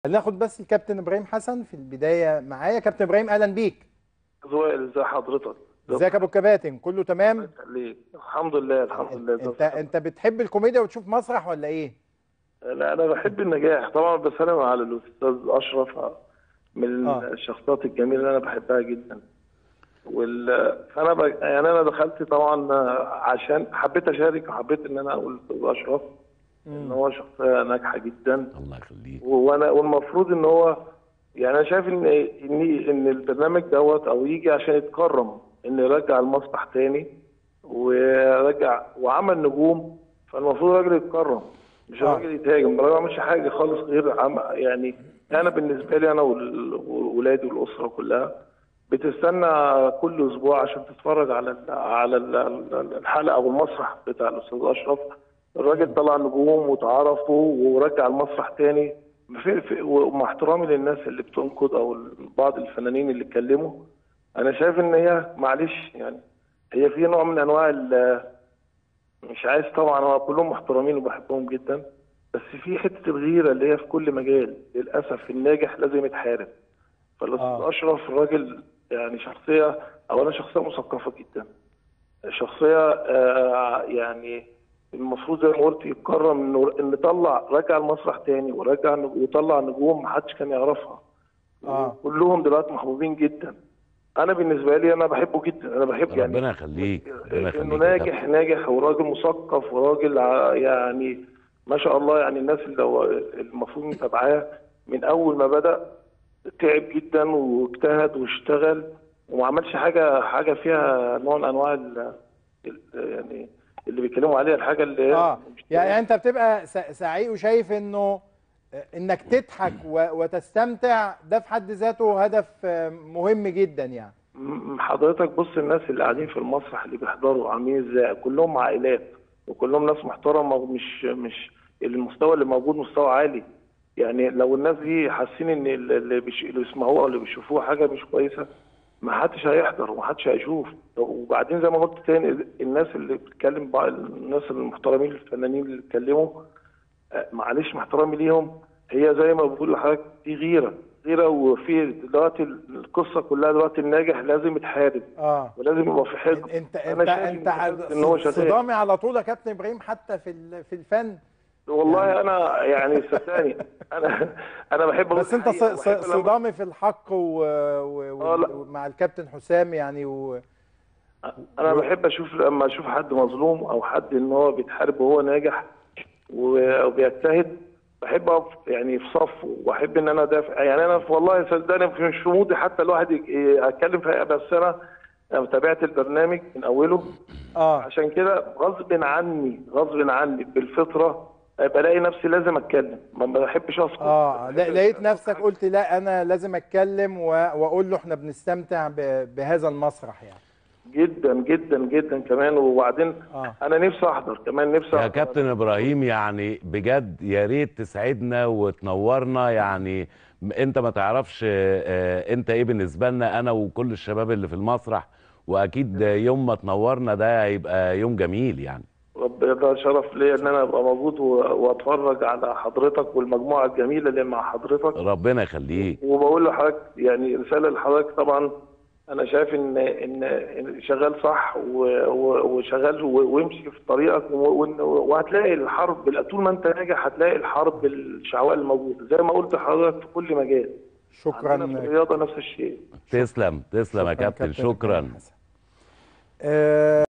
هناخد بس الكابتن ابراهيم حسن في البدايه معايا كابتن ابراهيم اهلا بيك زوائل ازي حضرتك ازيك يا ابو الكباتن كله تمام ليه الحمد لله الحمد لله ده انت انت بتحب الكوميديا وتشوف مسرح ولا ايه لا انا بحب النجاح طبعا بسلم على الاستاذ اشرف من آه. الشخصيات الجميله اللي انا بحبها جدا وال فانا ب... يعني انا دخلت طبعا عشان حبيت اشارك وحبيت ان انا اقول الاستاذ اشرف ان هو شخصيه ناجحه جدا الله يخليك وانا والمفروض ان هو يعني انا شايف ان ان ان البرنامج دوت او يجي عشان يتكرم ان يرجع المسرح تاني ويرجع وعمل نجوم فالمفروض الراجل يتكرم مش آه. الراجل يتهاجم الراجل ما عملش حاجه خالص غير عم يعني انا بالنسبه لي انا وال- وولادي والاسره كلها بتستنى كل اسبوع عشان تتفرج على ال على ال- الحلقه او المسرح بتاع الاستاذ اشرف الراجل طلع نجوم وتعرفوا ورجع المسرح تاني في في ومع احترامي للناس اللي بتنقد او بعض الفنانين اللي اتكلموا انا شايف ان هي معلش يعني هي في نوع من انواع ال- مش عايز طبعا هو كلهم محترمين وبحبهم جدا بس في حته الغيره اللي هي في كل مجال للاسف الناجح لازم يتحارب فالاستاذ آه. اشرف الراجل يعني شخصيه اولا شخصيه مثقفه جدا شخصيه آه يعني المفروض زي ما قلت يتكرم انه ان طلع رجع المسرح تاني ورجع نج- وطلع نجوم محدش كان يعرفها اه كلهم دلوقتي محبوبين جدا انا بالنسبه لي انا بحبه جدا انا بحب يعني ربنا يخليك ربنا انه يخليك يا ناجح كابتن. ناجح وراجل مثقف وراجل ع- يعني ما شاء الله يعني الناس اللي هو المفروض متابعاه من اول ما بدا تعب جدا واجتهد واشتغل وما عملش حاجه حاجه فيها نوع من انواع ال- ال- يعني اللي بيتكلموا عليها الحاجه اللي هي اه مش- يعني انت بتبقى س- سعيد وشايف انه انك تضحك و- وتستمتع ده في حد ذاته هدف آه، مهم جدا يعني م- حضرتك بص الناس اللي قاعدين في المسرح اللي بيحضروا عاملين ازاي كلهم عائلات وكلهم ناس محترمه ومش مش المستوى اللي موجود مستوى عالي يعني لو الناس دي حاسين ان ال- اللي, بيش... اللي بيسمعوه او اللي بيشوفوه حاجه مش كويسه ما حدش هيحضر وما حدش هيشوف وبعدين زي ما قلت تاني الناس اللي بتتكلم بقى الناس المحترمين الفنانين اللي بيتكلموا آه، معلش مع احترامي ليهم هي زي ما بقول لحضرتك دي غيره غيره وفي دلوقتي القصه كلها دلوقتي الناجح لازم يتحارب اه ولازم يبقى في حقد انت أنا انت شايف انت إن- ان هو شغال صدامي على طول يا كابتن ابراهيم حتى في ال- في الفن والله انا يعني صدقني انا انا بحب أقول بس انت ص- الحقيقة ص- وبحب لما- صدامي في الحق و... و... آه، لا. و... مع الكابتن حسام يعني و... انا بحب اشوف لما اشوف حد مظلوم او حد ان هو بيتحارب وهو ناجح و- وبيجتهد بحب اقف يعني في صفه واحب ان انا ادافع يعني انا في- والله صدقني مش في مودي حتى الواحد ي- ي- اتكلم في بس انا أنا تابعت البرنامج من اوله اه عشان كده غصب عني غصب عني بالفطره بلاقي نفسي لازم اتكلم ما ما بحبش اسكت اه لا- لقيت نفسك قلت لا انا لازم اتكلم و... واقول له احنا بنستمتع ب... بهذا المسرح يعني جدا جدا جدا كمان وبعدين آه. انا نفسي احضر كمان نفسي يا أحضر. كابتن ابراهيم يعني بجد يا ريت تسعدنا وتنورنا يعني م- انت ما تعرفش آه، انت ايه بالنسبه لنا انا وكل الشباب اللي في المسرح واكيد يوم ما تنورنا ده هيبقى يوم جميل يعني ربنا ده شرف ليا ان انا ابقى موجود و- واتفرج على حضرتك والمجموعه الجميله اللي مع حضرتك ربنا يخليك وبقول لحضرتك يعني رساله لحضرتك طبعا انا شايف ان ان إن شغال صح و- و- وشغال و- وامشي في طريقك و- وإن- وهتلاقي الحرب طول ما انت ناجح هتلاقي الحرب الشعواء الموجوده زي ما قلت لحضرتك في كل مجال شكرا عندنا في الرياضه نفس الشيء تسلم تسلم يا كابتن شكرا إبراهيم حسن. آه